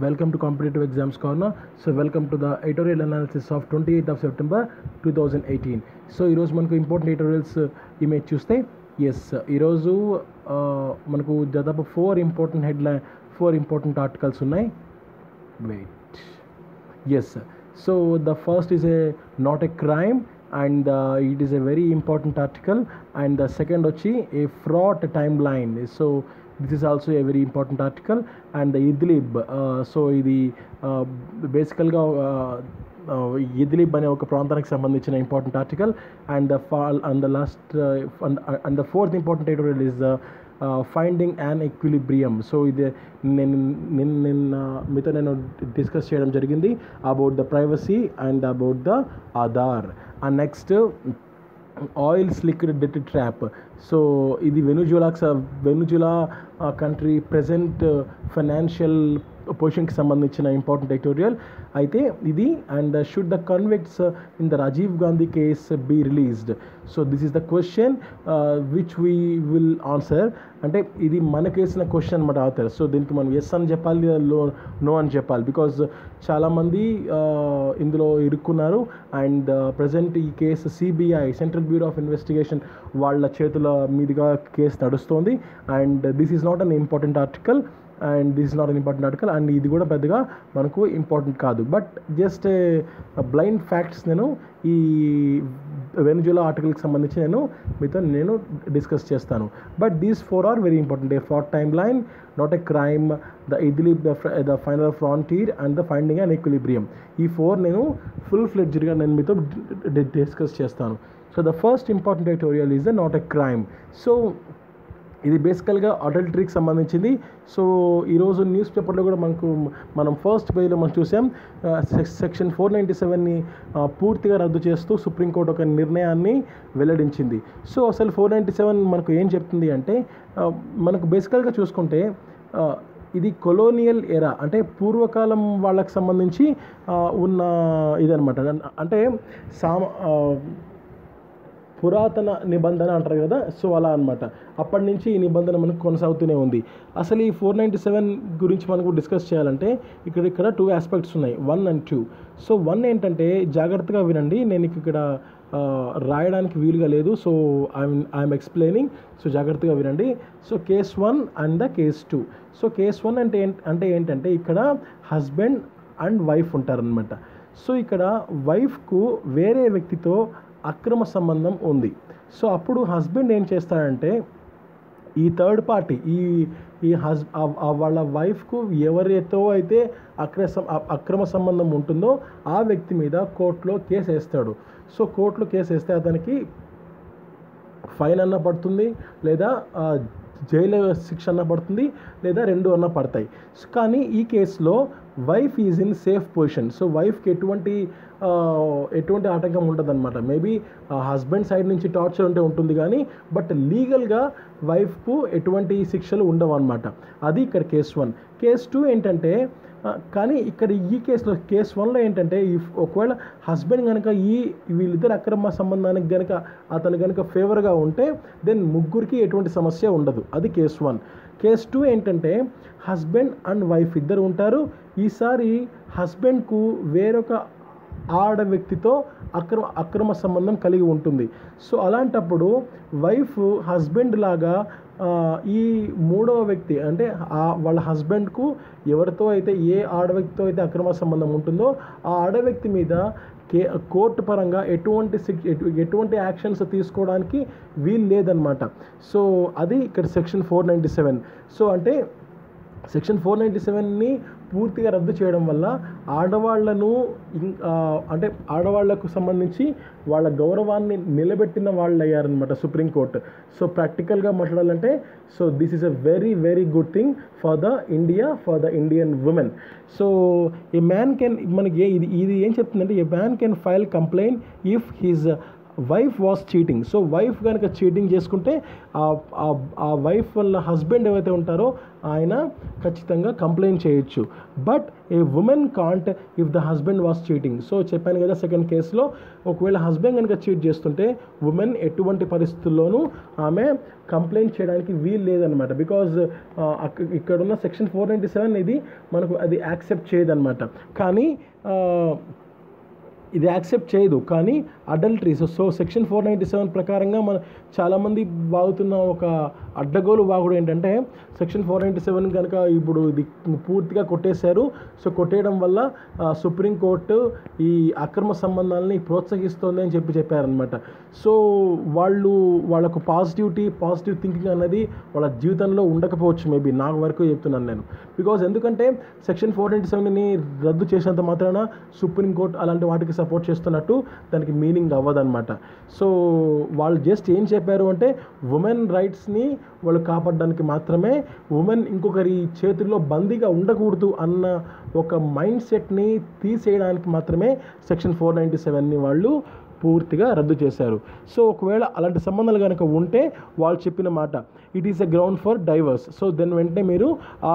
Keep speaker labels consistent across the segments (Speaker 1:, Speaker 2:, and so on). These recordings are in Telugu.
Speaker 1: Welcome to Competitive Exams Corner. So welcome to the editorial analysis of 28th of September 2018. So ఈరోజు మనకు ఇంపార్టెంట్ ఎడిటోరియల్స్ ఇమేజ్ చూస్తే ఎస్ ఈరోజు ఆ, మనకు దాదాపు four important headline four important articles ఉన్నాయి wait yes so the first is a not a crime and it is a very important article and the second వచ్చి a fraud time line so this is also a very important article and the Idlib so ఇది బేసికల్గా ఇద్లిబ్ అనే ఒక ప్రాంతానికి సంబంధించిన important article and the fall and the last and the fourth important editorial is the finding and equilibrium so ఇది నేను నిన్న నిన్న మీతో నేను డిస్కస్ చేయడం జరిగింది about the privacy and about the Aadhaar and next oil slicked debt trap so ఇది వెనుజులాకి వెనుజులా కంట్రీ ప్రజెంట్ ఫైనాన్షియల్ పొజిషన్కి సంబంధించిన ఇంపార్టెంట్ ఎడిటోరియల్ అయితే ఇది and should the convicts in the Rajiv Gandhi case be released so this is the question which we will answer అంటే ఇది మనకేసిన క్వశ్చన్ అనమాట ఆథర్ సో దీనికి మనం ఎస్ అని చెప్పాలి లేదా లో నో అని చెప్పాలి బికాజ్ చాలామంది ఇందులో ఇరుక్కున్నారు అండ్ ప్రజెంట్ ఈ case CBI central bureau of investigation వాళ్ళ చేతుల మీదుగా కేసు నడుస్తోంది and this is not an important article and this is not an important article and ఇది కూడా పెద్దగా మనకు ఇంపార్టెంట్ కాదు బట్ జస్ట్ బ్లైండ్ ఫ్యాక్ట్స్ నేను ఈ వెనుజులా ఆర్టికల్కి సంబంధించి నేను మీతో నేను డిస్కస్ చేస్తాను but these four are very important a far time line not a crime the Idlib the final frontier and the finding and equilibrium ఈ ఫోర్ నేను ఫుల్ ఫ్లెడ్జ్డ్గా నేను మీతో డిస్కస్ చేస్తాను so the first important editorial is the not a crime so ఇది బేసికల్గా అడల్టరీకి సంబంధించింది సో ఈరోజు న్యూస్ పేపర్లో కూడా మనకు మనం ఫస్ట్ పేజ్లో మనం చూసాం సెక్షన్ ఫోర్ నైంటీ సెవెన్ని పూర్తిగా రద్దు చేస్తూ సుప్రీంకోర్టు ఒక నిర్ణయాన్ని వెల్లడించింది సో అసలు ఫోర్ నైంటీ సెవెన్ మనకు ఏం చెప్తుంది అంటే ఆ, మనకు బేసికల్గా చూసుకుంటే ఆ, ఇది కొలోనియల్ ఎరా అంటే పూర్వకాలం వాళ్ళకి సంబంధించి ఆ, ఉన్న ఇదనమాట అంటే సామ ఆ, పురాతన నిబంధన అంటారు కదా సో అలా అనమాట అప్పటి నుంచి ఈ నిబంధన మనకు కొనసాగుతూనే ఉంది అసలు ఈ ఫోర్ నైంటీ సెవెన్ గురించి మనకు డిస్కస్ చేయాలంటే ఇక్కడ ఇక్కడ టూ ఆస్పెక్ట్స్ ఉన్నాయి one and two so one ఏంటంటే జాగ్రత్తగా వినండి నేను ఇక్కడ ఆ, రాయడానికి వీలుగా లేదు so I'm I'm explaining so జాగ్రత్తగా వినండి so case one and the case two so case one అంటే ఏంట అంటే ఏంటంటే ఇక్కడ హస్బెండ్ అండ్ వైఫ్ ఉంటారనమాట సో ఇక్కడ వైఫ్కు వేరే వ్యక్తితో అక్రమ సంబంధం ఉంది సో అప్పుడు హస్బెండ్ ఏం చేస్తాడంటే ఈ థర్డ్ పార్టీ ఈ ఈ హస్ ఆ- ఆ వాళ్ళ వైఫ్కు ఎవరితో అయితే అక్ర సం- అ- అక్రమ సంబంధం ఉంటుందో ఆ వ్యక్తి మీద కోర్టులో కేసు వేస్తాడు సో కోర్టులో కేసు వేస్తే అతనికి ఫైన్ అన్న పడుతుంది లేదా ఆ, జైలు శిక్ష అన్న పడుతుంది లేదా రెండు అన్న పడతాయి సో కానీ ఈ కేసులో wife is in safe position so వైఫ్కి ఎటువంటి ఆ, ఎటువంటి ఆటంకం ఉండదన్నమాట మేబీ హస్బెండ్ సైడ్ నుంచి టార్చర్ ఉంటే ఉంటుంది కానీ బట్ లీగల్గా వైఫ్కు ఎటువంటి శిక్షలు ఉండవు అనమాట అది ఇక్కడ కేస్ వన్ కేస్ టూ ఏంటంటే ఆ, కానీ ఇక్కడ ఈ కేసులో కేస్ వన్లో ఏంటంటే ఈ ఒకవేళ హస్బెండ్ కనుక ఈ వీళ్ళిద్దరు అక్రమ సంబంధానికి కనుక అతను కనుక ఫేవర్గా ఉంటే దెన్ ముగ్గురికి ఎటువంటి సమస్య ఉండదు అది కేస్ వన్ కేస్ టూ ఏంటంటే హస్బెండ్ అండ్ వైఫ్ ఇద్దరు ఉంటారు ఈసారి హస్బెండ్కు వేరొక ఆడ వ్యక్తితో అక్రమ అక్రమ సంబంధం కలిగి ఉంటుంది సో అలాంటప్పుడు వైఫ్ హస్బెండ్ లాగా ఆ, ఈ మూడవ వ్యక్తి అంటే ఆ వాళ్ళ హస్బెండ్కు ఎవరితో అయితే ఏ ఆడ వ్యక్తితో అయితే అక్రమ సంబంధం ఉంటుందో ఆ ఆడ వ్యక్తి మీద కే కోర్టు పరంగా ఎటువంటి శిక్ష ఎటు- ఎటువంటి యాక్షన్స్ తీసుకోవడానికి వీలు లేదనమాట సో అది ఇక్కడ section four ninety seven so అంటే సెక్షన్ ఫోర్ నైంటీ సెవెన్ని పూర్తిగా రద్దు చేయడం వల్ల ఆడవాళ్లను ఇం- ఆ, అంటే ఆడవాళ్లకు సంబంధించి వాళ్ళ గౌరవాన్ని నిలబెట్టిన వాళ్ళు అయ్యారనమాట సుప్రీంకోర్టు సో ప్రాక్టికల్గా మాట్లాడాలంటే so this is a very very good thing for the India for the Indian women so a man can మనకి ఏ- ఇది ఇది ఏం చెప్తుందంటే a man can file complaint if his wife was cheating so wife కనుక చీటింగ్ చేసుకుంటే ఆ వైఫ్ వల్ల హస్బెండ్ ఏవైతే ఉంటారో ఆయన ఖచ్చితంగా కంప్లైంట్ చేయొచ్చు but a women can't if the husband was cheating so చెప్పాను కదా సెకండ్ కేసులో ఒకవేళ హస్బెండ్ కనుక చీట్ చేస్తుంటే ఉమెన్ ఎటువంటి పరిస్థితుల్లోనూ ఆమె కంప్లైంట్ చేయడానికి వీలు లేదనమాట బికాజ్ ఇక్కడ ఉన్న సెక్షన్ ఫోర్ నైంటీ సెవెన్ ఇది మనకు అది యాక్సెప్ట్ చేయదన్నమాట కానీ ఇది యాక్సెప్ట్ చేయదు కానీ adultery so so section four ninety seven ప్రకారంగా మన చాలామంది వాగుతున్న ఒక అడ్డగోలు వాగుడు ఏంటంటే సెక్షన్ ఫోర్ నైంటీ సెవెన్ కనుక ఇప్పుడు ఇది పూర్తిగా కొట్టేశారు సో కొట్టేయడం వల్ల సుప్రీంకోర్టు ఈ అక్రమ సంబంధాలని ప్రోత్సహిస్తోంది అని చెప్పి చెప్పారనమాట సో వాళ్ళు వాళ్ళకు పాజిటివిటీ పాజిటివ్ థింకింగ్ అన్నది వాళ్ళ జీవితంలో ఉండకపోవచ్చు మేబీ నాకు వరకు చెప్తున్నాను నేను బికాజ్ ఎందుకంటే సెక్షన్ ఫోర్ నైంటీ సెవెన్ని రద్దు చేసినంత మాత్రాన సుప్రీంకోర్టు అలాంటి వాటికి సపోర్ట్ చేస్తున్నట్టు దానికి మీనింగ్ అవ్వదన్నమాట సో వాళ్ళు జస్ట్ ఏం చెప్పారు అంటే ఉమెన్ రైట్స్ని వాళ్ళు కాపాడడానికి మాత్రమే ఉమెన్ ఇంకొకరి చేతుల్లో బందీగా ఉండకూడదు అన్న ఒక మైండ్ సెట్ని తీసేయడానికి మాత్రమే సెక్షన్ ఫోర్ నైంటీ సెవెన్ని వాళ్ళు పూర్తిగా రద్దు చేశారు సో ఒకవేళ అలాంటి సంబంధాలు కనుక ఉంటే వాళ్ళు చెప్పిన మాట it is a ground for divorce so then వెంటనే మీరు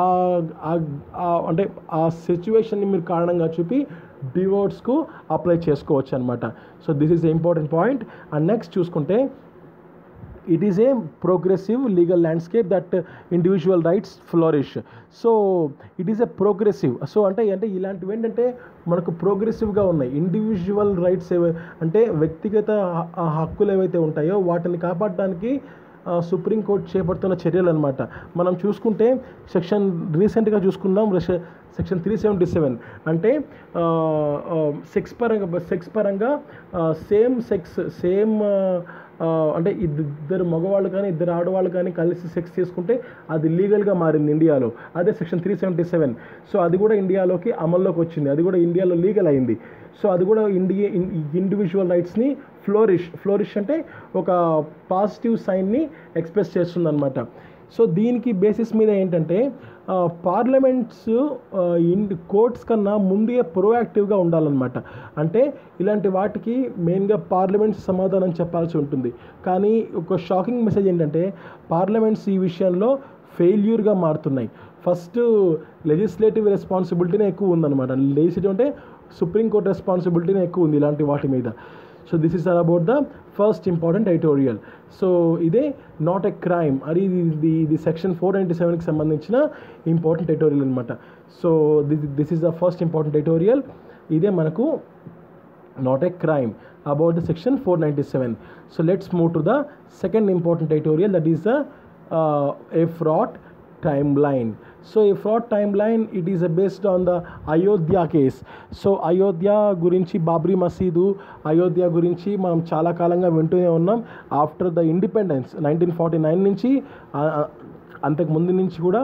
Speaker 1: అంటే ఆ సిచ్యువేషన్ని మీరు కారణంగా చూపి డివోర్స్కు అప్లై చేసుకోవచ్చు అనమాట so this is important point and next చూసుకుంటే it is a progressive legal landscape that individual rights flourish so it is a progressive so అంటే అంటే ఇలాంటివి ఏంటంటే మనకు ప్రోగ్రెసివ్గా ఉన్నాయి ఇండివిజువల్ రైట్స్ ఏవై అంటే వ్యక్తిగత హక్కులు ఏవైతే ఉంటాయో వాటిని కాపాడడానికి సుప్రీంకోర్టు చేపడుతున్న చర్యలు అనమాట మనం చూసుకుంటే సెక్షన్ రీసెంట్గా చూసుకున్నాం సెక్షన్ త్రీ సెవెంటీ సెవెన్ అంటే సెక్స్ పరంగా సెక్స్ పరంగా సేమ్ సెక్స్ సేమ్ అంటే ఇద్దరు మగవాళ్ళు కానీ ఇద్దరు ఆడవాళ్ళు కానీ కలిసి సెక్స్ చేసుకుంటే అది లీగల్గా మారింది ఇండియాలో అదే section three seventy seven so అది కూడా ఇండియాలోకి అమల్లోకి వచ్చింది అది కూడా ఇండియాలో లీగల్ అయింది సో అది కూడా ఇండియా ఇండివిజువల్ రైట్స్ని ఫ్లోరిష్ ఫ్లోరిష్ అంటే ఒక పాజిటివ్ సైన్ని ఎక్స్ప్రెస్ చేస్తుందన్నమాట సో దీనికి బేసిస్ మీద ఏంటంటే పార్లమెంట్స్ ఇన్ కోర్ట్స్ కన్నా ముందే ప్రోయాక్టివ్గా ఉండాలన్నమాట అంటే ఇలాంటి వాటికి మెయిన్గా పార్లమెంట్స్ సమాధానం చెప్పాల్సి ఉంటుంది కానీ ఒక షాకింగ్ మెసేజ్ ఏంటంటే పార్లమెంట్స్ ఈ విషయంలో ఫెయిల్యూర్గా మారుతున్నాయి ఫస్ట్ లెజిస్లేటివ్ రెస్పాన్సిబిలిటీనే ఎక్కువ ఉందన్నమాట లెజిస్లేటివ్ అంటే సుప్రీంకోర్టు రెస్పాన్సిబిలిటీనే ఎక్కువ ఉంది ఇలాంటి వాటి మీద so this is all about the first important editorial so ఇదే నాట్ ఎ క్రైమ్ అది ఇది ఇది సెక్షన్ ఫోర్ నైంటీ సెవెన్కి సంబంధించిన ఇంపార్టెంట్ ఎడిటోరియల్ అనమాట so this this is the first important editorial ఇదే మనకు not a crime about the section four ninety seven so let's move to the second important editorial that is the a fraud time line so ఈ fraud time timeline it is based on the Ayodhya case so Ayodhya గురించి బాబ్రీ మసీదు అయోధ్య గురించి మనం చాలా కాలంగా వింటూనే ఉన్నాం after the independence nineteen forty nine నుంచి అంతకు ముందు నుంచి కూడా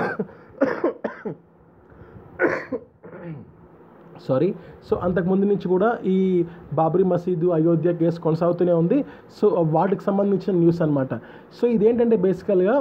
Speaker 1: సారీ సో అంతకుముందు నుంచి కూడా ఈ బాబ్రీ మసీదు అయోధ్య కేసు కొనసాగుతూనే ఉంది సో వాటికి సంబంధించిన న్యూస్ అనమాట సో ఇదేంటంటే బేసికల్గా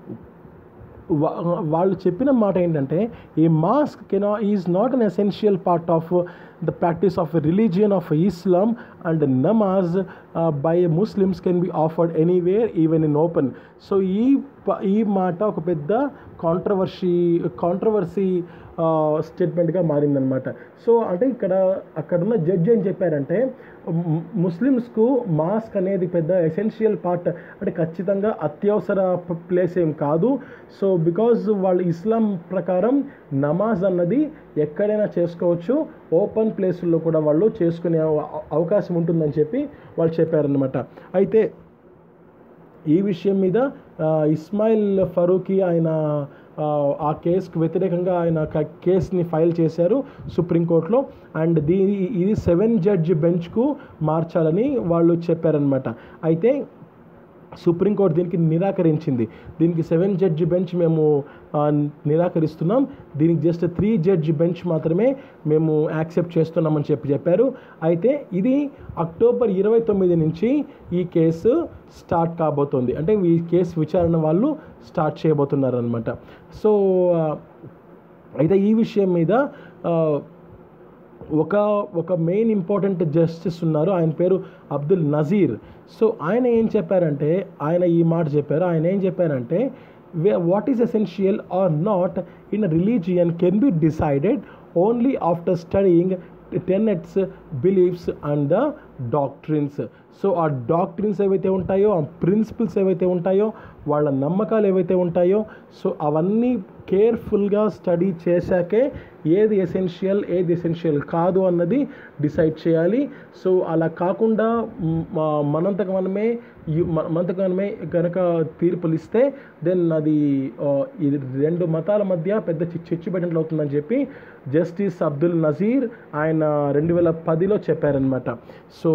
Speaker 1: వాళ్ళు చెప్పిన మాట ఏంటంటే ఈ మాస్క్ కెనా is not an essential part of the practice of religion of Islam and namaz by Muslims can be offered anywhere even in open so ఈ ఈ మాట ఒక పెద్ద కాంట్రవర్సీ కాంట్రవర్సీ స్టేట్మెంట్గా మారిందనమాట సో అంటే ఇక్కడ అక్కడున్న జడ్జి ఏం చెప్పారంటే ముస్లిమ్స్కు మాస్క్ అనేది పెద్ద ఎసెన్షియల్ పార్ట్ అంటే ఖచ్చితంగా అత్యవసర ప్లేస్ ఏం కాదు సో బికాజ్ వాళ్ళు ఇస్లాం ప్రకారం నమాజ్ అన్నది ఎక్కడైనా చేసుకోవచ్చు ఓపెన్ ప్లేసుల్లో కూడా వాళ్ళు చేసుకునే అవకాశం ఉంటుందని చెప్పి వాళ్ళు చెప్పారనమాట అయితే ఈ విషయం మీద ఇస్మాయిల్ ఫరూఖీ ఆయన ఆ కేసుకు వ్యతిరేకంగా ఆయన కేసుని ఫైల్ చేశారు సుప్రీంకోర్టులో అండ్ దీ ఇది సెవెన్ జడ్జ్ బెంచ్కు మార్చాలని వాళ్ళు చెప్పారనమాట అయితే సుప్రీంకోర్టు దీనికి నిరాకరించింది దీనికి సెవెన్ జడ్జి బెంచ్ మేము నిరాకరిస్తున్నాం దీనికి జస్ట్ త్రీ జడ్జి బెంచ్ మాత్రమే మేము యాక్సెప్ట్ చేస్తున్నామని చెప్పి చెప్పారు అయితే ఇది అక్టోబర్ ఇరవై తొమ్మిది నుంచి ఈ కేసు స్టార్ట్ కాబోతోంది అంటే ఈ కేసు విచారణ వాళ్ళు స్టార్ట్ చేయబోతున్నారు అనమాట సో అయితే ఈ విషయం మీద ఒక ఒక మెయిన్ ఇంపార్టెంట్ జస్టిస్ ఉన్నారు ఆయన పేరు అబ్దుల్ నజీర్ సో ఆయన ఏం చెప్పారంటే ఆయన ఈ మాట చెప్పారు ఆయన ఏం చెప్పారంటే what is essential or not in religion can be decided only after studying tenets beliefs and the doctrines so ఆ డాక్ట్రిన్స్ ఏవైతే ఉంటాయో ఆ ప్రిన్సిపల్స్ ఏవైతే ఉంటాయో వాళ్ళ నమ్మకాలు ఏవైతే ఉంటాయో సో అవన్నీ కేర్ఫుల్గా స్టడీ చేశాకే ఏది ఎసెన్షియల్ ఏది ఎసెన్షియల్ కాదు అన్నది డిసైడ్ చేయాలి సో అలా కాకుండా మ్, మ- మనంతకు మనమే యు- మ- మనంతకు మనమే కనుక తీర్పులు ఇస్తే దెన్ అది ఆ, ఇది రెండు మతాల మధ్య పెద్ద చి- చిచ్చు పెట్టినట్లు అవుతుందని చెప్పి జస్టిస్ అబ్దుల్ నజీర్ ఆయన రెండు వేల పదిలో చెప్పారనమాట సో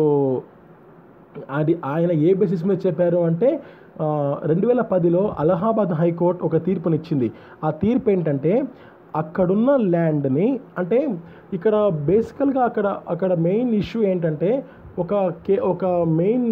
Speaker 1: అది ఆయన ఏ బేసిస్ మీద చెప్పారు అంటే ఆ, రెండు వేల పదిలో అలహాబాద్ హైకోర్టు ఒక తీర్పునిచ్చింది ఆ తీర్పు ఏంటంటే అక్కడున్న ల్యాండ్ని అంటే ఇక్కడ బేసికల్గా అక్కడ అక్కడ మెయిన్ ఇష్యూ ఏంటంటే ఒక కే ఒక మెయిన్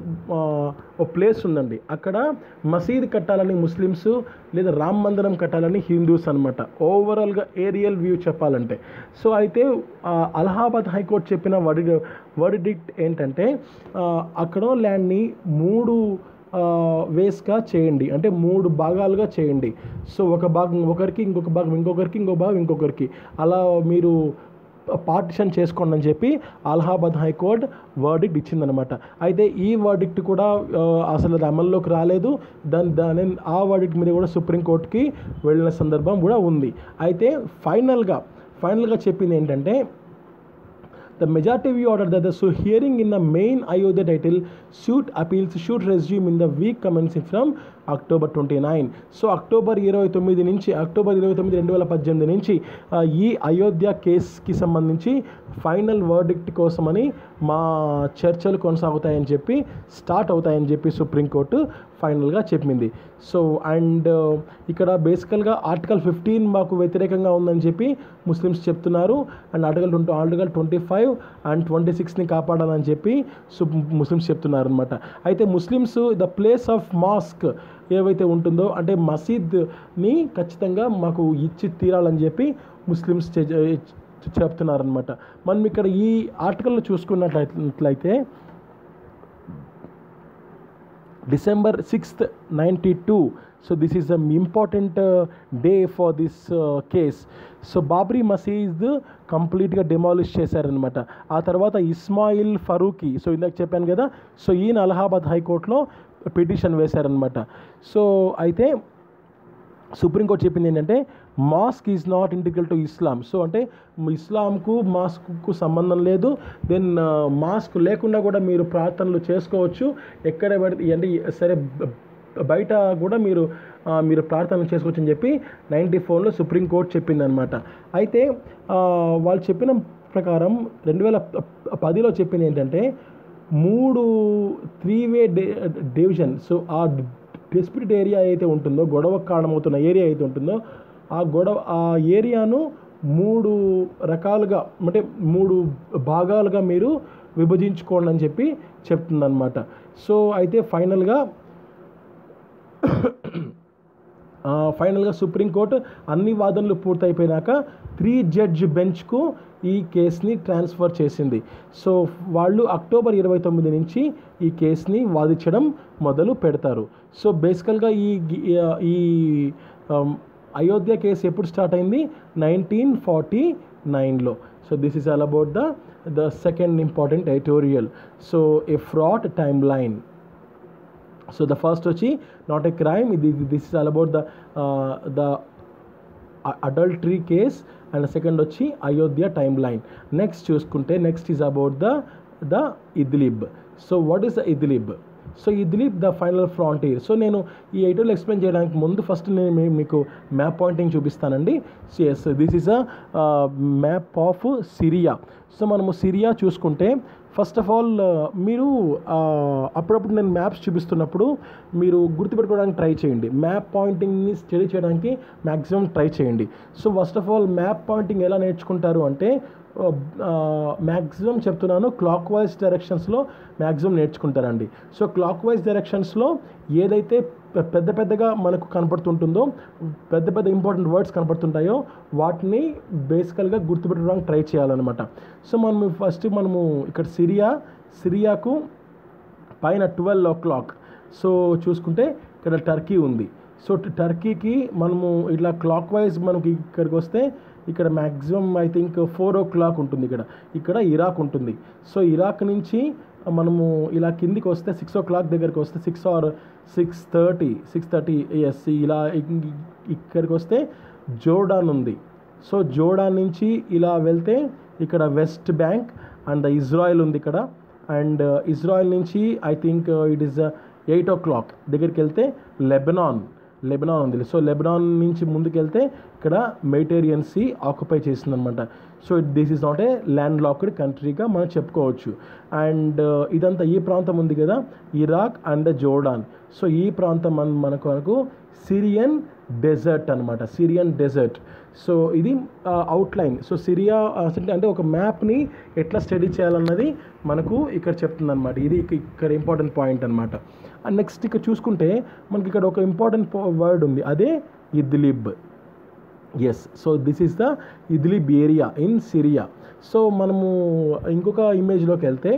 Speaker 1: ఒక ప్లేస్ ఉందండి అక్కడ మసీద్ కట్టాలని ముస్లిమ్స్ లేదా రామ్ మందిరం కట్టాలని హిందూస్ అనమాట ఓవరాల్గా ఏరియల్ వ్యూ చెప్పాలంటే సో అయితే ఆ, అలహాబాద్ హైకోర్టు చెప్పిన వడి వర్డిక్ట్ ఏంటంటే ఆ, అక్కడ ల్యాండ్ని మూడు ఆ, వేస్గా చేయండి అంటే మూడు భాగాలుగా చేయండి సో ఒక భాగం ఒకరికి ఇంకొక భాగం ఇంకొకరికి ఇంకొక భాగం ఇంకొకరికి అలా మీరు పార్టిషన్ చేసుకోండి అని చెప్పి అలహాబాద్ హైకోర్టు వర్డిక్ట్ ఇచ్చిందనమాట అయితే ఈ వర్డిక్ట్ కూడా ఆ, అసలు అది అమల్లోకి రాలేదు దాని దాని ఆ వర్డిక్ట్ మీద కూడా సుప్రీంకోర్టుకి వెళ్ళిన సందర్భం కూడా ఉంది అయితే ఫైనల్గా ఫైనల్గా చెప్పింది ఏంటంటే The majority view ordered that the so hearing in the main Ayodhya title suit appeals should resume in the week commencing from October twenty nine so October ఇరవై తొమ్మిది నుంచి అక్టోబర్ ఇరవై తొమ్మిది రెండు వేల పద్దెనిమిది నుంచి ఆ, ఈ అయోధ్య కేసుకి సంబంధించి ఫైనల్ వర్డిక్ట్ కోసమని మా చర్చలు కొనసాగుతాయని చెప్పి స్టార్ట్ అవుతాయని చెప్పి సుప్రీంకోర్టు ఫైనల్గా చెప్పింది సో అండ్ ఇక్కడ బేసికల్గా ఆర్టికల్ ఫిఫ్టీన్ మాకు వ్యతిరేకంగా ఉందని చెప్పి ముస్లిమ్స్ చెప్తున్నారు and article twenty article twenty five and twenty సిక్స్ని కాపాడాలని చెప్పి సు ముస్లిమ్స్ చెప్తున్నారు అనమాట అయితే Muslims the place of mosque ఏవైతే ఉంటుందో అంటే మసీద్ని ఖచ్చితంగా మాకు ఇచ్చి తీరాలని చెప్పి ముస్లిమ్స్ చె- చె- చెప్తున్నారనమాట మనం ఇక్కడ ఈ ఆర్టికల్లో చూసుకున్నట్లయితే December sixth ninety two so this is the important day for this case so Babri Masjid కంప్లీట్గా డిమాలిష్ చేశారనమాట ఆ తర్వాత ఇస్మాయిల్ ఫరూకీ సో ఇందాక చెప్పాను కదా సో ఈయన అలహాబాద్ హైకోర్టులో పిటిషన్ వేశారనమాట సో అయితే సుప్రీంకోర్టు చెప్పింది ఏంటంటే mosque is not integral to Islam so అంటే ఇస్లాంకు మాస్క్కు సంబంధం లేదు దెన్ మాస్క్ లేకుండా కూడా మీరు ప్రార్థనలు చేసుకోవచ్చు ఎక్కడ పడితే అంటే సరే బ- బయట కూడా మీరు ఆ, మీరు ప్రార్థనలు చేసుకోవచ్చు అని చెప్పి నైంటీ ఫోర్లో సుప్రీంకోర్టు చెప్పిందనమాట అయితే ఆ, వాళ్ళు చెప్పిన ప్రకారం రెండు వేల పదిలో చెప్పింది ఏంటంటే మూడు త్రీ వే డివిజన్ సో ఆ డిస్ప్యూటెడ్ ఏరియా అయితే ఉంటుందో గొడవ కారణమవుతున్న ఏరియా అయితే ఉంటుందో ఆ గొడవ ఆ ఏరియాను మూడు రకాలుగా అంటే మూడు భాగాలుగా మీరు విభజించుకోండి అని చెప్పి చెప్తుందన్నమాట సో అయితే ఫైనల్గా ఆ, ఫైనల్గా సుప్రీంకోర్టు అన్ని వాదనలు పూర్తయిపోయినాక త్రీ జడ్జ్ బెంచ్కు ఈ కేసుని ట్రాన్స్ఫర్ చేసింది సో వాళ్ళు అక్టోబర్ ఇరవై తొమ్మిది నుంచి ఈ కేసుని వాదించడం మొదలు పెడతారు సో బేసికల్గా ఈ గి- ఈ ఆమ్, అయోధ్య కేసు ఎప్పుడు స్టార్ట్ అయింది నైన్టీన్ ఫార్టీ నైన్లో so this is all about the the second important editorial so a fraud time line so the first వచ్చి నాట్ ఎ క్రైమ్ ఇది this is all about the the adultery case and second వచ్చి అయోధ్య టైమ్ లైన్ నెక్స్ట్ చూసుకుంటే next is about the the Idlib so what is the Idlib so Idlib the final frontier so నేను ఈ ఎయిటోలు ఎక్స్ప్లెయిన్ చేయడానికి ముందు ఫస్ట్ నేను మీ- మీకు మ్యాప్ పాయింటింగ్ చూపిస్తానండి so yes this is a map of Syria so మనము సిరియా చూసుకుంటే ఫస్ట్ ఆఫ్ ఆల్ మీరు ఆ, అప్పుడప్పుడు నేను మ్యాప్స్ చూపిస్తున్నప్పుడు మీరు గుర్తుపెట్టుకోవడానికి ట్రై చేయండి మ్యాప్ పాయింటింగ్ని స్టడీ చేయడానికి మ్యాక్సిమం ట్రై చేయండి so first of all map pointing ఎలా నేర్చుకుంటారు అంటే మ్యాక్సిమం చెప్తున్నాను క్లాక్ వైజ్ డైరెక్షన్స్లో మ్యాక్సిమం నేర్చుకుంటారండి సో క్లాక్ వైజ్ డైరెక్షన్స్లో ఏదైతే పె- పెద్ద పెద్దగా మనకు కనపడుతుంటుందో పెద్ద పెద్ద ఇంపార్టెంట్ వర్డ్స్ కనపడుతుంటాయో వాటిని బేసికల్గా గుర్తుపెట్టడానికి ట్రై చేయాలన్నమాట సో మనం ఫస్ట్ మనము ఇక్కడ సిరియా సిరియాకు పైన ట్వెల్వ్ ఓ క్లాక్ సో చూసుకుంటే ఇక్కడ టర్కీ ఉంది సో ట- టర్కీకి మనము ఇట్లా క్లాక్ వైజ్ మనకి ఇక్కడికి వస్తే ఇక్కడ maximum I think four o'clock ఉంటుంది ఇక్కడ ఇక్కడ ఇరాక్ ఉంటుంది సో ఇరాక్ నుంచి మనము ఇలా కిందికి వస్తే సిక్స్ ఓ క్లాక్ దగ్గరికి వస్తే six or six thirty six thirty yes ఇలా ఇక్- ఇక్కడికి వస్తే జోర్డాన్ ఉంది సో జోర్డాన్ నుంచి ఇలా వెళ్తే ఇక్కడ వెస్ట్ బ్యాంక్ అండ్ ఇజ్రాయెల్ ఉంది ఇక్కడ అండ్ ఇజ్రాయెల్ నుంచి I think it is eight o'clock దగ్గరికి వెళ్తే లెబనాన్ లెబనాన్ ఉంది సో లెబనాన్ నుంచి ముందుకు వెళ్తే ఇక్కడ మెడిటేరియన్ సీ ఆక్యుపై చేసిందనమాట so this is not a landlocked కంట్రీగా మనం చెప్పుకోవచ్చు అండ్ ఇదంతా ఈ ప్రాంతం ఉంది కదా ఇరాక్ అండ్ జోర్డాన్ సో ఈ ప్రాంతం మన మనకు మనకు సిరియన్ డెజర్ట్ అనమాట సిరియన్ డెజర్ట్ సో ఇది అవుట్లైన్ సో సిరియా అసలు అంటే ఒక మ్యాప్ని ఎట్లా స్టడీ చేయాలన్నది మనకు ఇక్కడ చెప్తుంది అనమాట ఇది ఇక- ఇక్కడ ఇంపార్టెంట్ పాయింట్ అనమాట అండ్ నెక్స్ట్ ఇక్కడ చూసుకుంటే మనకి ఇక్కడ ఒక ఇంపార్టెంట్ వర్డ్ ఉంది అదే Idlib yes so this is the Idlib area in Syria so మనము ఇంకొక ఇమేజ్లోకి వెళ్తే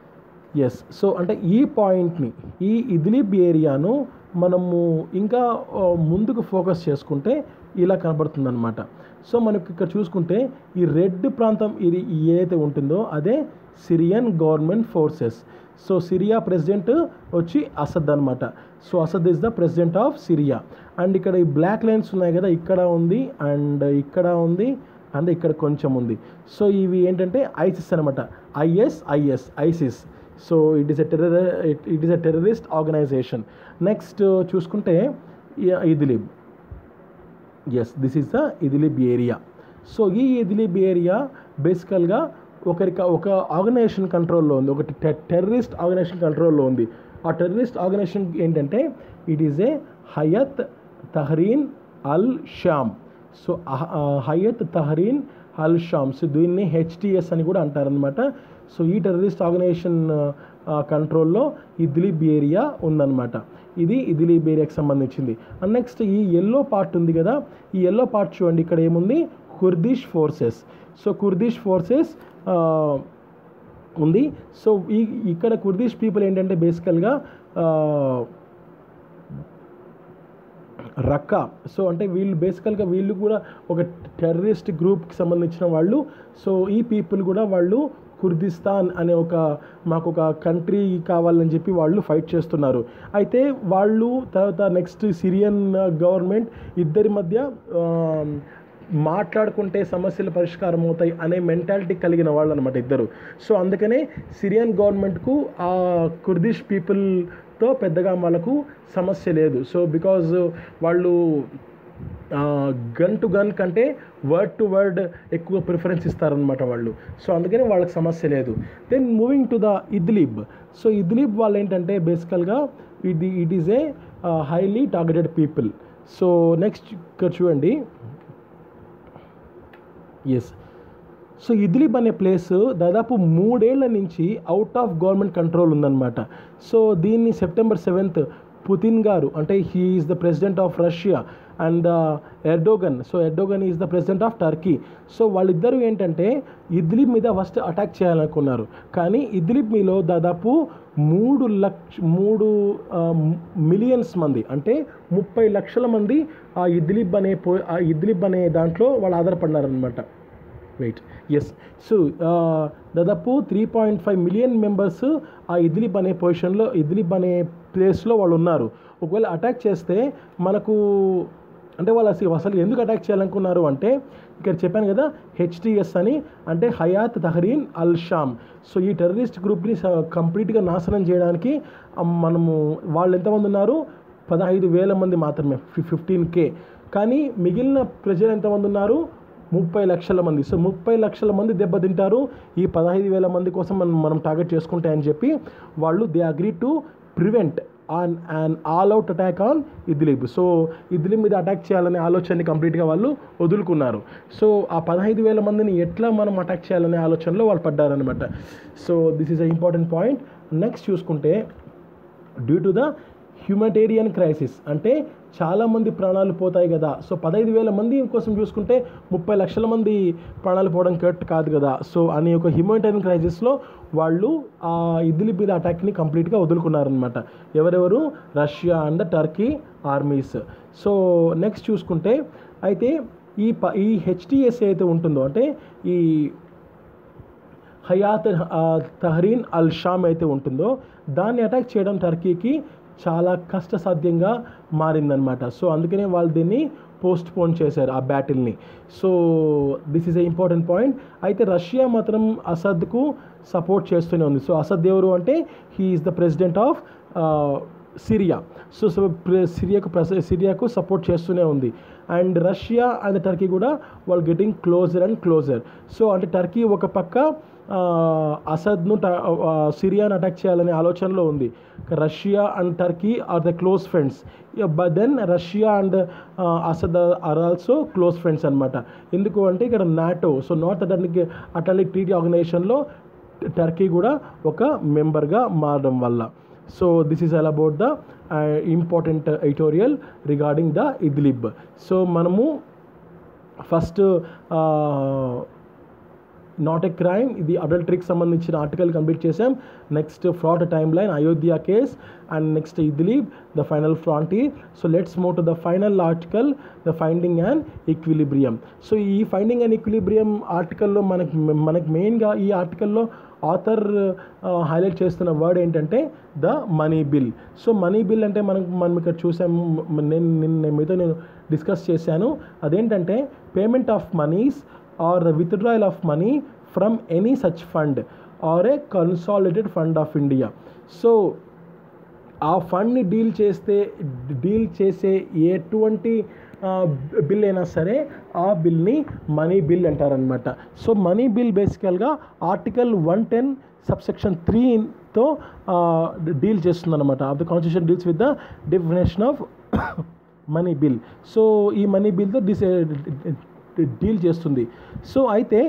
Speaker 1: ఎస్ సో అంటే ఈ పాయింట్ని ఈ ఇద్లిబ్ ఏరియాను మనము ఇంకా ఆ, ముందుకు ఫోకస్ చేసుకుంటే ఇలా కనబడుతుందన్నమాట సో మనకి ఇక్కడ చూసుకుంటే ఈ రెడ్ ప్రాంతం ఇది ఏదైతే ఉంటుందో అదే Syrian government forces so Syria president వచ్చి అసద్ అనమాట so Assad is the president of Syria and ఇక్కడ ఈ బ్లాక్ లైన్స్ ఉన్నాయి కదా ఇక్కడ ఉంది అండ్ ఇక్కడ ఉంది అండ్ ఇక్కడ కొంచెం ఉంది సో ఇవి ఏంటంటే ఐసిస్ అనమాట IS IS ISIS so it is a terror it is a terrorist organization next చూసుకుంటే ఇ- Idlib yes this is the Idlib area so ఈ ఇదిలిబ్ ఏరియా బేసికల్గా ఒకరికి ఒక ఆర్గనైజేషన్ కంట్రోల్లో ఉంది ఒక టెర్రరిస్ట్ ఆర్గనైజేషన్ కంట్రోల్లో ఉంది ఆ టెర్రరిస్ట్ ఆర్గనైజేషన్ ఏంటంటే it is a Hayat Tahrir al Sham so Hayat Tahrir al Sham so దీన్ని హెచ్టిఎస్ అని కూడా అంటారనమాట సో ఈ టెర్రరిస్ట్ ఆర్గనైజేషన్ కంట్రోల్లో ఇద్లిబ్ ఏరియా ఉందన్నమాట ఇది ఇదిలీబ్ ఏరియాకి సంబంధించింది అండ్ నెక్స్ట్ ఈ ఎల్లో పార్ట్ ఉంది కదా ఈ ఎల్లో పార్ట్ చూడండి ఇక్కడ ఏముంది Kurdish forces so Kurdish forces ఉంది సో ఈ ఇక్కడ కుర్దిష్ పీపుల్ ఏంటంటే బేసికల్గా రక్కా సో అంటే వీళ్ళు బేసికల్గా వీళ్ళు కూడా ఒక టెర్రరిస్ట్ గ్రూప్కి సంబంధించిన వాళ్ళు సో ఈ పీపుల్ కూడా వాళ్ళు కుర్దిస్తాన్ అనే ఒక మాకు ఒక కంట్రీ కావాలని చెప్పి వాళ్ళు ఫైట్ చేస్తున్నారు అయితే వాళ్ళు తర్వాత నెక్స్ట్ సిరియన్ గవర్నమెంట్ ఇద్దరి మధ్య ఆ, మాట్లాడుకుంటే సమస్యలు పరిష్కారం అవుతాయి అనే మెంటాలిటీ కలిగిన వాళ్ళు అనమాట ఇద్దరు సో అందుకనే సిరియన్ గవర్నమెంట్కు ఆ కుర్దిష్ పీపుల్తో పెద్దగా వాళ్ళకు సమస్య లేదు సో బికాజ్ వాళ్ళు గన్ టు గన్ కంటే వర్డ్ టు వర్డ్ ఎక్కువ ప్రిఫరెన్స్ ఇస్తారనమాట వాళ్ళు సో అందుకని వాళ్ళకి సమస్య లేదు then moving to the Idlib so Idlib వాళ్ళు ఏంటంటే బేసికల్గా ఇది it is a highly targeted people so next ఇక్కడ చూడండి ఎస్ సో ఇద్లిబ్ అనే ప్లేస్ దాదాపు మూడేళ్ల నుంచి అవుట్ ఆఫ్ గవర్నమెంట్ కంట్రోల్ ఉందన్నమాట సో దీన్ని సెప్టెంబర్ సెవెంత్ పుతిన్ గారు అంటే he is the president of Russia and Erdogan so Erdogan is the president of Turkey so వాళ్ళిద్దరూ ఏంటంటే ఇద్లిబ్ మీద ఫస్ట్ అటాక్ చేయాలనుకున్నారు కానీ ఇద్లిబ్ మీలో దాదాపు మూడు లక్ష మూడు మిలియన్స్ మంది అంటే ముప్పై లక్షల మంది ఆ ఇద్లిబ్ అనే పో ఆ ఇద్లిబ్ అనే దాంట్లో వాళ్ళు ఆధారపడినారనమాట వెయిట్ ఎస్ సో దాదాపు three point five million members ఆ ఇద్లిబ్ అనే పొజిషన్లో ఇద్లిబ్ అనే ప్లేస్లో వాళ్ళు ఉన్నారు ఒకవేళ అటాక్ చేస్తే మనకు అంటే వాళ్ళు అసలు అసలు ఎందుకు అటాక్ చేయాలనుకున్నారు అంటే ఇక్కడ చెప్పాను కదా హెచ్టిఎస్ అని అంటే Hayat Tahrir al Sham so ఈ టెర్రరిస్ట్ గ్రూప్ని కంప్లీట్గా నాశనం చేయడానికి ఆ, మనము వాళ్ళు ఎంతమంది ఉన్నారు పదహైదు వేల మంది మాత్రమే ఫిఫ్టీన్ కే కానీ మిగిలిన ప్రజలు ఎంతమంది ఉన్నారు ముప్పై లక్షల మంది సో ముప్పై లక్షల మంది దెబ్బతింటారు ఈ పదహైదు వేల మంది కోసం మనం మనం టార్గెట్ చేసుకుంటే అని చెప్పి వాళ్ళు they agree to prevent on and all out attack on Idlib so Idlib మీద అటాక్ చేయాలనే ఆలోచనని కంప్లీట్గా వాళ్ళు వదులుకున్నారు సో ఆ పదహైదు వేల మందిని ఎట్లా మనం అటాక్ చేయాలనే ఆలోచనలో వాళ్ళు పడ్డారనమాట so this is a important point next చూసుకుంటే due to the humanitarian crisis అంటే చాలామంది ప్రాణాలు పోతాయి కదా సో పదహైదు వేల మంది కోసం చూసుకుంటే ముప్పై లక్షల మంది ప్రాణాలు పోవడం కరెక్ట్ కాదు కదా సో అనే ఒక హ్యూమటేరియన్ క్రైసిస్లో వాళ్ళు ఆ ఇదిలి మీద అటాక్ని కంప్లీట్గా వదులుకున్నారనమాట ఎవరెవరు Russia and Turkey armies so next చూసుకుంటే అయితే ఈ ప ఈ హెచ్టిఎస్ అయితే ఉంటుందో అంటే ఈ హయాత్ ఆ, తహరీన్ అల్ షామ్ అయితే ఉంటుందో దాన్ని అటాక్ చేయడం టర్కీకి చాలా కష్టసాధ్యంగా మారిందనమాట సో అందుకనే వాళ్ళు దీన్ని పోస్ట్ పోన్ చేశారు ఆ బ్యాటిల్ని so this is a important point అయితే రష్యా మాత్రం అసద్కు సపోర్ట్ చేస్తూనే ఉంది సో అసద్ ఎవరు అంటే he is the president of Syria so so ప్ర- సిరియాకు ప్రస సిరియాకు సపోర్ట్ చేస్తూనే ఉంది అండ్ రష్యా అండ్ టర్కీ కూడా వాళ్ళు getting closer and closer so అంటే టర్కీ ఒక పక్క ఆ, అసద్ను ట- ఆ, సిరియాను అటాక్ చేయాలనే ఆలోచనలో ఉంది Russia and Turkey are the close friends but then Russia and Assad are also close friends అనమాట ఎందుకు అంటే ఇక్కడ NATO so North Atlantic Atlantic treaty ఆర్గనైజేషన్లో టర్కీ కూడా ఒక మెంబర్గా మారడం వల్ల so this is all about the important editorial regarding the Idlib so మనము ఫస్ట్ నాట్ ఎ క్రైమ్ ఇది అడల్టరీకి సంబంధించిన ఆర్టికల్ కంప్లీట్ చేసాం next fraud time timeline Ayodhya case and next Idlib the final ఫ్రాంటీ so let's move to the final article the finding and equilibrium so ఈ ఫైండింగ్ అండ్ ఈక్విలిబ్రియం ఆర్టికల్లో మనకి మనకి మెయిన్గా ఈ ఆర్టికల్లో ఆథర్ హైలైట్ చేస్తున్న వర్డ్ ఏంటంటే the money bill so money bill అంటే మనం మనం ఇక్కడ చూసాం మ- నేను నిన్న మీతో నేను డిస్కస్ చేశాను అదేంటంటే payment of monies or the withdrawal of money from any such fund or a consolidated fund of India so ఆ ఫండ్ని డీల్ చేస్తే డీల్ చేసే ఎటువంటి బిల్ అయినా సరే ఆ బిల్ని మనీ బిల్ అంటారనమాట సో మనీ బిల్ బేసికల్గా article one ten subsection త్రీతో deal చేస్తుందన్నమాట of the constitution deals with the definition of money bill so ఈ మనీ బిల్తో డిస్ డీల్ చేస్తుంది సో అయితే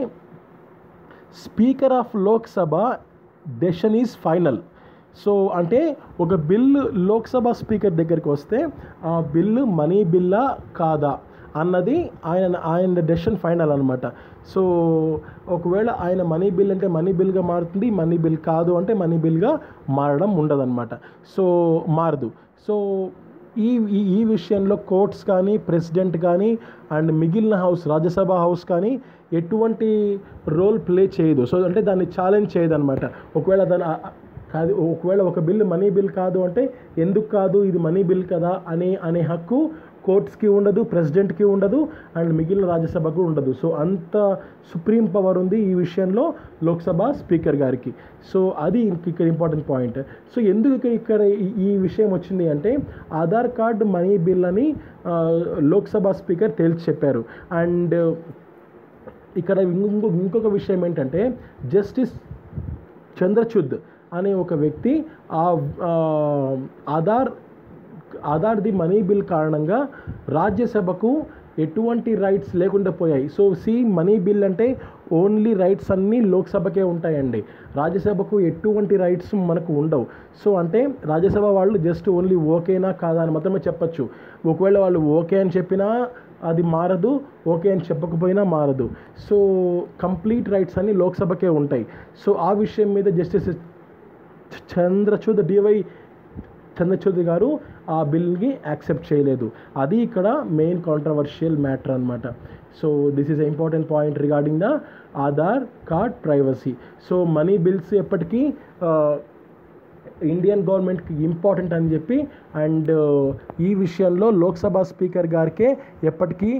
Speaker 1: speaker of Lok Sabha decision is final so అంటే ఒక బిల్లు లోక్సభ స్పీకర్ దగ్గరికి వస్తే ఆ బిల్లు మనీ బిల్లా కాదా అన్నది ఆయన ఆయన డెసిషన్ ఫైనల్ అనమాట సో ఒకవేళ ఆయన మనీ బిల్ అంటే మనీ బిల్గా మారుతుంది మనీ బిల్ కాదు అంటే మనీ బిల్గా మారడం ఉండదన్నమాట సో మారదు సో ఈ ఈ ఈ విషయంలో కోర్ట్స్ కానీ ప్రెసిడెంట్ కానీ అండ్ మిగిలిన హౌస్ రాజ్యసభ హౌస్ కానీ ఎటువంటి రోల్ ప్లే చేయదు సో అంటే దాన్ని ఛాలెంజ్ చేయదు అనమాట ఒకవేళ దాని ఆ- ఆ- కాదు ఒకవేళ ఒక బిల్ మనీ బిల్ కాదు అంటే ఎందుకు కాదు ఇది మనీ బిల్ కదా అని అనే హక్కు కోర్ట్స్కి ఉండదు ప్రెసిడెంట్కి ఉండదు అండ్ మిగిలిన రాజ్యసభకు ఉండదు సో అంత సుప్రీం పవర్ ఉంది ఈ విషయంలో లోక్సభ స్పీకర్ గారికి సో అది ఇంక ఇక్కడ ఇంపార్టెంట్ పాయింట్ సో ఎందుకు ఇక్కడ ఇక్కడ ఈ- ఈ విషయం వచ్చింది అంటే ఆధార్ కార్డ్ మనీ బిల్ అని ఆ, లోక్సభ స్పీకర్ తేల్చి చెప్పారు అండ్ ఇక్కడ ఇంకొక ఇంకొక విషయం ఏంటంటే జస్టిస్ చంద్రచూద్ అనే ఒక వ్యక్తి ఆ ఆ, ఆధార్ ఆధార్ది మనీ బిల్ కారణంగా రాజ్యసభకు ఎటువంటి రైట్స్ లేకుండా పోయాయి సో సి మనీ బిల్ అంటే ఓన్లీ రైట్స్ అన్నీ లోక్సభకే ఉంటాయండి రాజ్యసభకు ఎటువంటి రైట్స్ మనకు ఉండవు సో అంటే రాజ్యసభ వాళ్ళు జస్ట్ ఓన్లీ ఓకేనా కాదా అని మాత్రమే చెప్పచ్చు ఒకవేళ వాళ్ళు ఓకే అని చెప్పినా అది మారదు ఓకే అని చెప్పకపోయినా మారదు సో కంప్లీట్ రైట్స్ అన్నీ లోక్సభకే ఉంటాయి సో ఆ విషయం మీద జస్టిస్ చంద్రచూడ్ డివై చంద్రచూడ్ గారు ఆ బిల్ని యాక్సెప్ట్ చేయలేదు అది ఇక్కడ మెయిన్ కాంట్రవర్షియల్ మ్యాటర్ అనమాట so this is important point regarding the Aadhaar card privacy so money bills ఎప్పటికీ ఇండియన్ గవర్నమెంట్కి ఇంపార్టెంట్ అని చెప్పి అండ్ ఈ విషయంలో లోక్సభ స్పీకర్ గారికే ఎప్పటికీ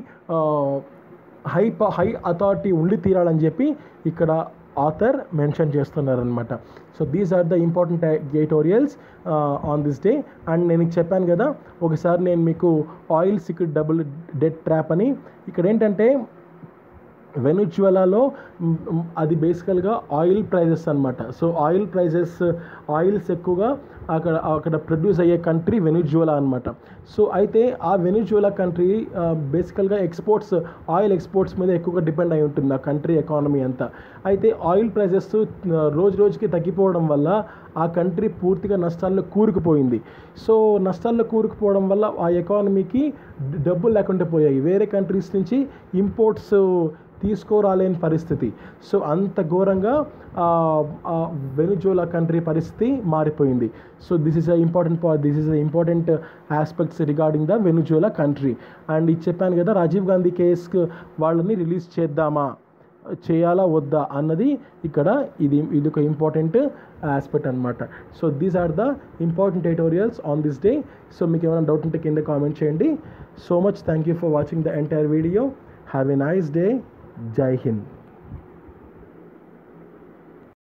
Speaker 1: హై హై అథారిటీ ఉండి తీరాలని చెప్పి ఇక్కడ ఆథర్ మెన్షన్ చేస్తున్నారనమాట so these are the important editorials on this day and నేను మీకు చెప్పాను కదా ఒకసారి నేను మీకు oil secret double debt trap అని ఇక్కడ ఏంటంటే వెనుజువలాలో మ్, మ్, అది బేసికల్గా ఆయిల్ ప్రైజెస్ అనమాట సో ఆయిల్ ప్రైజెస్ ఆయిల్స్ ఎక్కువగా అక్కడ అక్కడ ప్రొడ్యూస్ అయ్యే కంట్రీ వెనుజువలా అనమాట సో అయితే ఆ వెనుజువలా కంట్రీ బేసికల్గా ఎక్స్పోర్ట్స్ ఆయిల్ ఎక్స్పోర్ట్స్ మీద ఎక్కువగా డిపెండ్ అయి ఉంటుంది ఆ కంట్రీ ఎకానమీ అంతా అయితే ఆయిల్ ప్రైజెస్ రోజు రోజుకి తగ్గిపోవడం వల్ల ఆ కంట్రీ పూర్తిగా నష్టాల్లో కూరుకుపోయింది సో నష్టాల్లో కూరుకుపోవడం వల్ల ఆ ఎకానమీకి డ- డబ్బులు లేకుండా పోయాయి వేరే కంట్రీస్ నుంచి ఇంపోర్ట్స్ తీసుకురాలేని పరిస్థితి సో అంత ఘోరంగా వెనుజువలా కంట్రీ పరిస్థితి మారిపోయింది so this is a important this is a important aspects regarding the Venezuela country and ఇది చెప్పాను కదా రాజీవ్ గాంధీ కేస్ వాళ్ళని రిలీజ్ చేద్దామా చేయాలా వద్దా అన్నది ఇక్కడ ఇది ఇది ఒక ఇంపార్టెంట్ ఆస్పెక్ట్ అనమాట so these are the important editorials on this day so మీకు ఏమైనా డౌట్ ఉంటే కింద కామెంట్ చేయండి so much thank you for watching the entire video have a nice day జై హింద్